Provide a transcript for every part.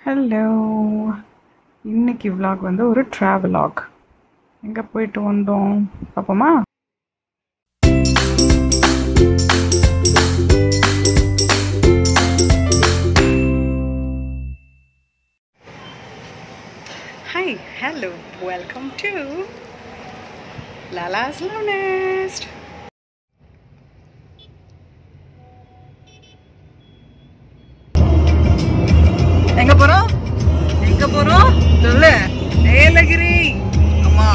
Hello இன்னைக்கு vlog வந்து ஒரு ட்ராவலாக் எங்கே போயிட்டு வந்தோம் பார்ப்போமா hi hello welcome to Lala's love nest எங்க போறோம் எங்க போறோம் சொல்லு ஏலகிரி ஆமா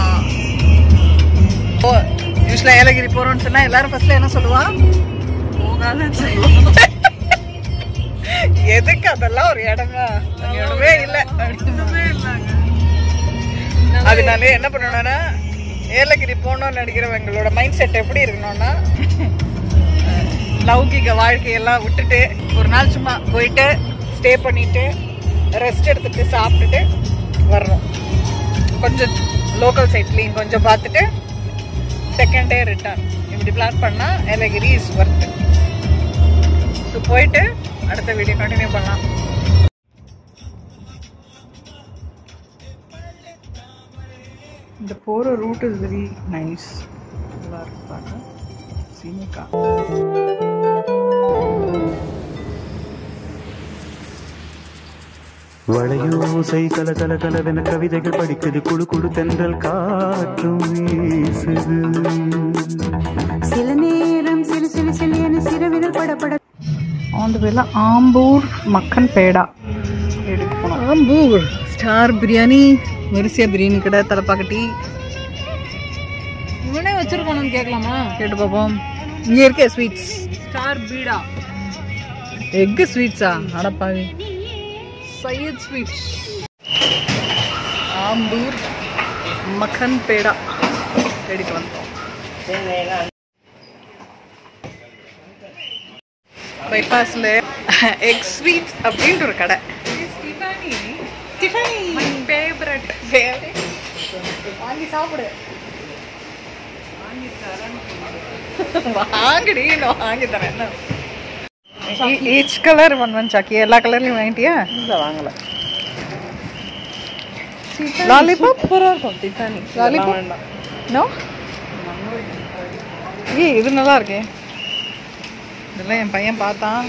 ஓ யூஸ்வலா ஏலகிரி போறோம்னு சொன்னா எல்லாரும் ஃபர்ஸ்ட்ல என்ன சொல்லுவா போகாதன்னு சொல்லுவாங்க எதுக்கு அதெல்லாம் ஒரு இடமா அங்க இடமே இல்ல இடமே இல்லைங்க அதனால என்ன பண்ணணும்னா ஏலகிரி போகணும்னு நினைக்கிறவங்களோட மைண்ட் செட் எப்படி இருக்கணும்னா லௌகிக வாழ்க்கையெல்லாம் விட்டுட்டு ஒரு நாள் சும்மா போயிட்டு ஸ்டே பண்ணிட்டு ரெஸ்ட் எடுத்துட்டு சாப்பிட்டுட்டு வர்றோம் கொஞ்சம் லோக்கல் சைட்லையும் கொஞ்சம் பார்த்துட்டு செகண்ட் டே ரிட்டர்ன் இப்படி பிளான் பண்ணால் ஏலகிரி இஸ் ஒர்த்து ஸோ போயிட்டு அடுத்த வீடியோ கண்டினியூ பண்ணலாம் இந்த போகிற ரூட் இஸ் வெரி நைஸ் நல்லா இருப்பாங்க சீனிக்கா வளையோசை கல கல கலவென கவிதைகள் படிக்குது குழு குழு தென்றல் காற்றும் வீசுது சில நேரம் சிறு சிறு சிறு என சிறுவிரல் படப்பட ஆன் த வேல ஆம்பூர் மக்கன் பேடா எடுக்க போனோம் ஆம்பூர் ஸ்டார் பிரியாணி வரிசையா பிரியாணி கடை தலைப்பாக்கட்டி இவனே வச்சிருக்கணும்னு கேட்கலாமா கேட்டு பார்ப்போம் இங்கே இருக்க ஸ்வீட்ஸ் ஸ்டார் பீடா எக்கு ஸ்வீட்ஸா அடப்பாவி சையத் ஸ்வீட்ஸ் ஆம்பூர் மக்கன் பேடா தேடிட்டு வந்தோம் பைபாஸ்ல எக் ஸ்வீட் அப்படின்ற ஒரு கடை டிஃபனி ஃபேவரட் வாங்கி சாப்பிடு வாங்கடி நான் வாங்கி தரேன் என்ன ஈச் கலர் ஒன் ஒன் சாக்கி எல்லா கலர்லயும் வாங்கிட்டியா இல்லை வாங்கல லாலிபாப் சூப்பரா இருக்கும் டிஃபானி லாலிபாப் நோ ஏய் இது நல்லா இருக்கே இதெல்லாம் என் பையன் பார்த்தான்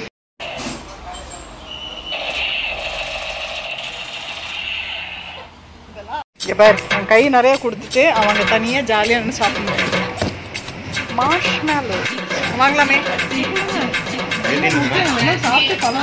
இங்க பாரு என் கை நிறைய கொடுத்துட்டு அவங்க தனியா ஜாலியா நின்று சாப்பிடணும் மாஷ் மேலோ வாங்கலாமே சாப்பிட்டு பல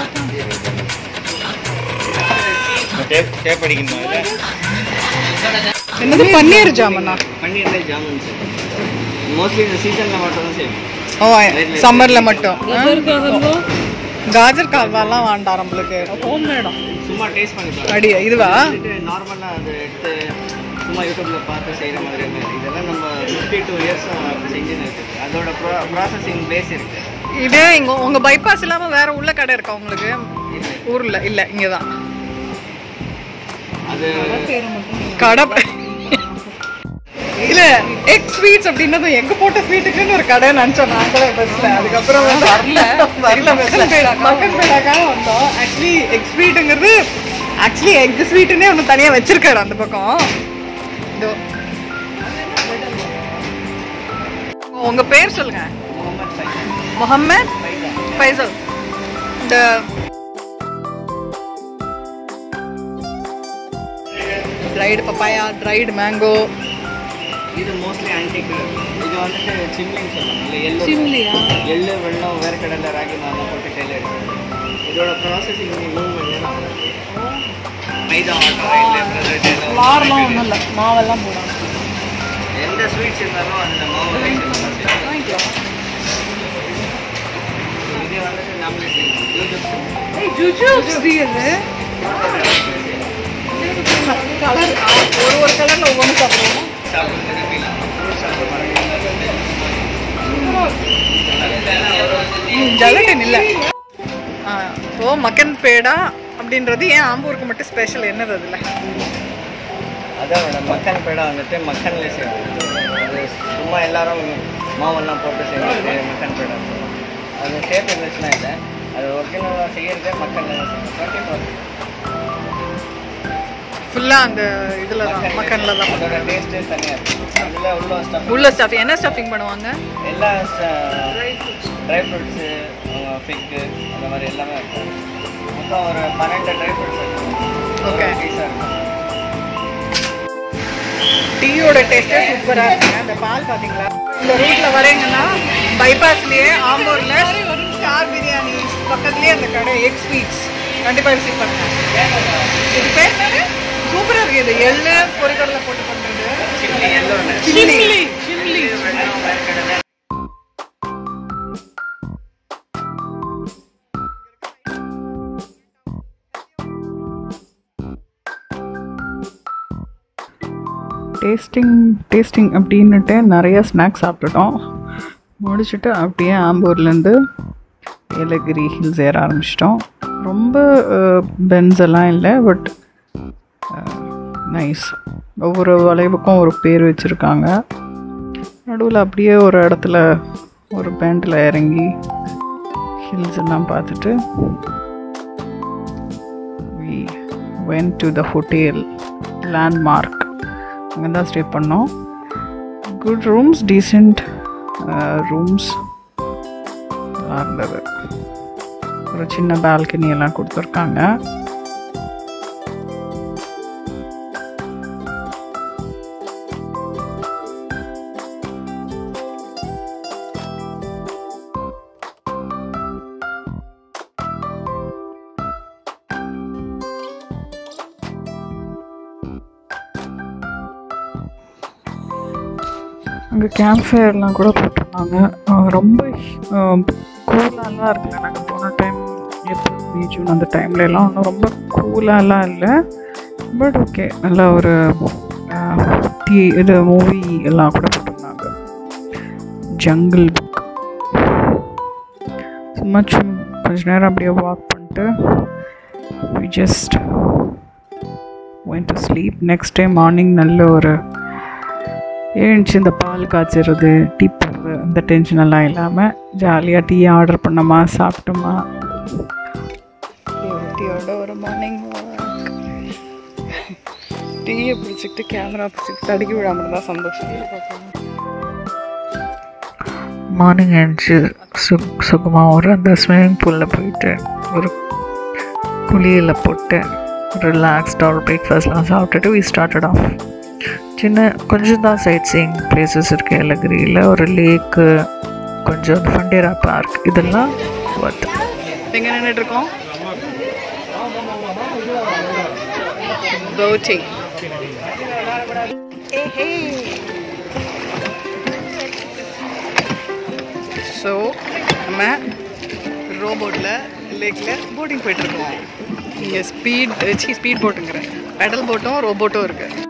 டேப் அடிக்கணுமா இதில் என்னது பன்னீர் ஜாமனா பன்னீர்ல ஜாமுன் சார் மோஸ்ட்லி இந்த சீசனில் மட்டும் தான் செய்வோம் ஓ சம்மர்ல மட்டும் ஆ? காஜர் கால்வாலாம் வேண்டாம் நம்மளுக்கு ஹோம் மேடம் சும்மா டேஸ்ட் பண்ணி பாருங்க அடி இதுவா நார்மலாக அதை எடுத்து சும்மா யூடியூப்ல பார்த்து செய்கிற மாதிரி இருக்காது இதெல்லாம் நம்ம ஃபிஃப்டி டூ இயர்ஸாக செஞ்சுன்னு இருக்குது அதோட ப்ரா ப்ராசஸிங் பேஸ் இருக்குது இது இங்க உங்க பைபாஸ் இல்லாம வேற உள்ள கடை இருக்கா உங்களுக்கு ஊர்ல இல்ல இங்கதான் அது கடை இல்ல எக் ஸ்வீட்ஸ் அப்படின்னதும் எங்க போட்ட ஸ்வீட்டுக்குன்னு ஒரு கடை நினைச்சோம் நாங்களே பஸ்ல அதுக்கப்புறம் வந்து வரல வரல மக்கன் பேடா மக்கன் பேடாக்காக வந்தோம் ஆக்சுவலி எக் ஸ்வீட்டுங்கிறது ஆக்சுவலி எக் ஸ்வீட்டுன்னே ஒன்று தனியா வச்சிருக்காரு அந்த பக்கம் இதோ உங்க பேர் சொல்லுங்க முகமது ஃபைசல் முகம்மது ஃபைசல் இந்த ட்ரைடு பப்பாயா ட்ரைடு மேங்கோ இது மோஸ்ட்லி ஆன்டிக் இது வந்துட்டு சிம்லின்னு சொல்லுவாங்க இல்லை எள்ளு சிம்லியா எள்ளு வெள்ளம் வேர்க்கடலை ராகி மாவு போட்டு கையில் எடுக்கணும் இதோட ப்ராசஸிங் மூணு மணி நேரம் ஆகும். மைதா ஆட்டோ இல்லை மாறலாம் ஒன்றும் இல்லை மாவெல்லாம் போடணும் எந்த ஸ்வீட்ஸ் இருந்தாலும் அதில் மாவு ரைஸ் இருந்தாலும் சரி. வாங்கிக்கலாம் இது வந்துட்டு நம்மளே செய்யணும் யூடியூப் ஜுஜு அது கலர் ஒரு ஒரு கலர்ல ஒவ்வொன்று சாப்பிடுவோம் சாப்பிட்றதுக்கு ஃபீல் ஃப்ரூட் சாப்பிட ஜலட்டின் இல்லை ஓ மக்கன் பேடா அப்படின்றது ஏன் ஆம்பூருக்கு மட்டும் ஸ்பெஷல் என்னது அதில் அதான் மேடம் மக்கன் பேடா வந்துட்டு மக்கன்ல செய்வோம் அது சும்மா எல்லாரும் மாவெல்லாம் போட்டு செய்வது மக்கன் பேடா அது ஷேப் இருந்துச்சுன்னா இல்லை அது ஒரிஜினலாக செய்யறதே மக்கன்ல தான் செய்வோம் டுவெண்ட்டி ஃபோர் ஃபுல்லாக அந்த இதில் தான் மக்கனில் தான் அதோட டேஸ்ட்டே தனியாக இருக்கும் அதில் உள்ள ஸ்டஃப் உள்ள ஸ்டஃப் என்ன ஸ்டஃபிங் பண்ணுவாங்க எல்லா ட்ரை ஃப்ரூட்ஸு ஃபிக்கு அந்த மாதிரி எல்லாமே இருக்கும் மொத்தம் ஒரு பன்னெண்டு ட்ரை ஃப்ரூட்ஸ் இருக்கும் Okay. பீஸாக இருக்கும் டீயோட டேஸ்ட்டே சூப்பராக இருக்குங்க அந்த பால் பார்த்தீங்களா இந்த ரூட்டில் வரீங்கன்னா பைபாஸ்லேயே ஆம்பூரில் ஸ்டார் பிரியாணி பக்கத்துலேயே அந்த கடை எக் ஸ்வீட்ஸ் கண்டிப்பாக விசிட் பண்ணுங்க இது பேர் சூப்பராக இருக்குது இது எள்ளு பொரிக்கடலை போட்டு பண்ணுறது சில்லி எல்லோன்னு சில்லி சில்லி டேஸ்டிங் டேஸ்டிங் அப்படின்னுட்டு நிறைய ஸ்நாக்ஸ் சாப்பிட்டுட்டோம் முடிச்சுட்டு அப்படியே ஆம்பூர்லேருந்து ஏலகிரி ஹில்ஸ் ஏற ஆரம்பிச்சிட்டோம் ரொம்ப பென்ஸ் எல்லாம் இல்லை பட் நைஸ் ஒவ்வொரு வளைவுக்கும் ஒரு பேர் வச்சுருக்காங்க நடுவில் அப்படியே ஒரு இடத்துல ஒரு பேண்டில் இறங்கி ஹில்ஸ் எல்லாம் பார்த்துட்டு we went to the hotel landmark அங்கே தான் ஸ்டே பண்ணோம் குட் ரூம்ஸ் டீசெண்ட் ரூம்ஸ் நல்லா இருந்தது ஒரு சின்ன பால்கனி எல்லாம் கொடுத்துருக்காங்க அங்கே கேம்ப் ஃபயர்லாம் கூட போட்டிருந்தாங்க அஹ் ரொம்ப கூலாலாம் இருக்குல்ல நாங்கள் போன டைம் ஏப்ரல் மே ஜூன் அந்த டைம்ல எல்லாம் ஒன்றும் ரொம்ப கூலாலாம் இல்லை பட் ஓகே நல்லா ஒரு டீ இது மூவி எல்லாம் கூட போட்டிருந்தாங்க ஜங்கிள் புக் சும்மா சும் கொஞ்ச நேரம் அப்படியே வாக் பண்ணிட்டு we just went to sleep next day morning நல்ல ஒரு எழுந்துச்சு இந்த பால் காய்ச்சறது டீ போடுறது அந்த டென்ஷன் எல்லாம் இல்லாமல் ஜாலியாக டீ ஆர்டர் பண்ணோமா சாப்பிட்டோமா டீயோட ஒரு மார்னிங் டீயை பிடிச்சிக்கிட்டு கேமரா பிடிச்சிக்கிட்டு தடுக்கி விடாமல் இருந்தால் சந்தோஷம் மார்னிங் எழுந்துச்சு சு சுகமாக ஒரு அந்த ஸ்விம்மிங் பூலில் போயிட்டு ஒரு குளியலில் போட்டு ரிலாக்ஸ்டாக ஒரு பிரேக்ஃபாஸ்ட்லாம் சாப்பிட்டுட்டு வி ஸ்டார்டட் ஆஃப் சின்ன கொஞ்சம் தான் சைட் சீயிங் பிளேசஸ் இருக்குது ஏலகிரியில் ஒரு லேக்கு கொஞ்சம் ஃபண்டேரா பார்க் இதெல்லாம் ஒர்த் எங்கே நின்றுட்டு இருக்கோம் போட்டிங் ஸோ நம்ம ரோபோட்டில் லேக்கில் போட்டிங் போயிட்டுருக்கோம் இங்கே ஸ்பீட் சி ஸ்பீட் போட்டுங்கிறேன் பெடல் போட்டும் ரோபோட்டும் இருக்குது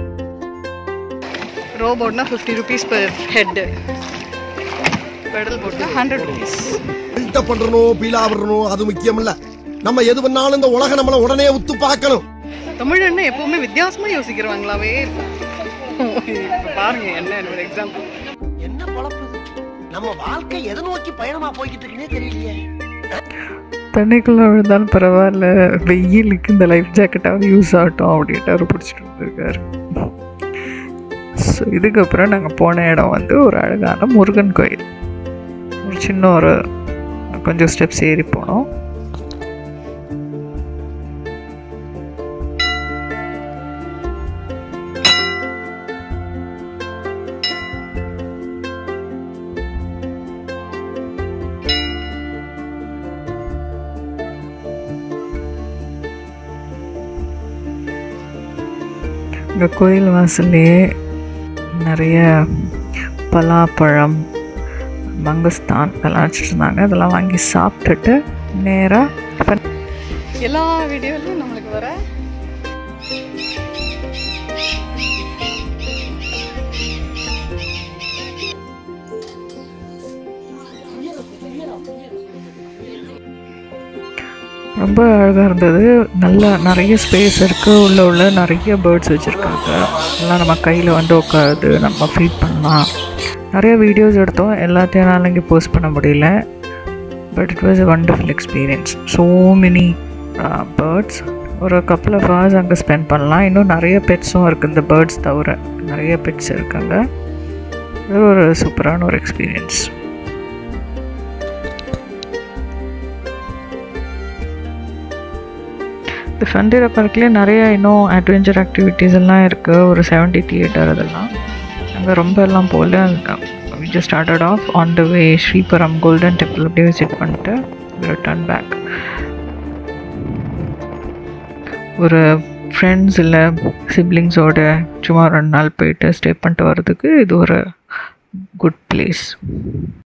ரோபோட்னா fifty rupees per head pedal போட்னா ஹண்ட்ரட் ருபீஸ் பில்டப் பண்றணும் பீலா விடணும் அது முக்கியம் இல்ல நம்ம எது பண்ணாலும் இந்த உலக நம்மள உடனே உத்து பார்க்கணும் தமிழ் அண்ணன் எப்பவுமே வித்தியாசமா யோசிக்கிறவங்களாவே இருக்கும். இப்ப பாருங்க என்ன ஒரு எக்ஸாம்பிள் என்ன பொழப்பு இது? நம்ம வாழ்க்கை எதை நோக்கி பயணமா போய்கிட்டு இருக்குன்னே தெரியலையே தண்ணிக்குள்ளே விழுந்தாலும் பரவாயில்ல வெயிலுக்கு இந்த லைஃப் ஜாக்கெட்டாவது யூஸ் ஆகட்டும் அப்படின்ட்டு அவர் பிடிச்சிட்டு வந்திருக்காரு ஸோ இதுக்கப்புறம் நாங்கள் போன இடம் வந்து ஒரு அழகான முருகன் கோயில் ஒரு சின்ன ஒரு கொஞ்சம் ஸ்டெப்ஸ் ஏறி போனோம் இங்கே கோயில் வாசல்லையே நிறைய பலாப்பழம் மங்கஸ்தான் இதெல்லாம் வச்சுட்டு இருந்தாங்க அதெல்லாம் வாங்கி சாப்பிட்டுட்டு நேராக எல்லா வீடியோலையும் நம்மளுக்கு வர ரொம்ப அழகாக இருந்தது நல்ல நிறைய ஸ்பேஸ் இருக்குது உள்ள உள்ள நிறைய பேர்ட்ஸ் வச்சுருக்காங்க எல்லாம் நம்ம கையில் வந்து உட்காருது நம்ம ஃபீட் பண்ணலாம் நிறைய வீடியோஸ் எடுத்தோம் எல்லாத்தையும் என்னால் இங்கே போஸ்ட் பண்ண முடியல but it was a wonderful experience so many birds ஒரு கப்பல் ஆஃப் ஹவர்ஸ் அங்கே ஸ்பெண்ட் பண்ணலாம் இன்னும் நிறைய பெட்ஸும் இருக்குது இந்த பேர்ட்ஸ் தவிர நிறைய பெட்ஸ் இருக்காங்க இது ஒரு சூப்பரான ஒரு எக்ஸ்பீரியன்ஸ் இந்த ஃபண்டீரா பார்க்லேயே நிறைய இன்னும் அட்வென்ச்சர் ஆக்டிவிட்டீஸ் எல்லாம் இருக்குது ஒரு செவன்டி தியேட்டர் அதெல்லாம் அங்கே ரொம்ப எல்லாம் போகல we just started off on the way Sripuram golden temple அப்படியே விசிட் பண்ணிட்டு ரிட்டர்ன் பேக் ஒரு ஃப்ரெண்ட்ஸ் இல்லை சிப்ளிங்ஸோட சும்மா ரெண்டு நாள் போயிட்டு ஸ்டே பண்ணிட்டு வர்றதுக்கு இது ஒரு குட் பிளேஸ்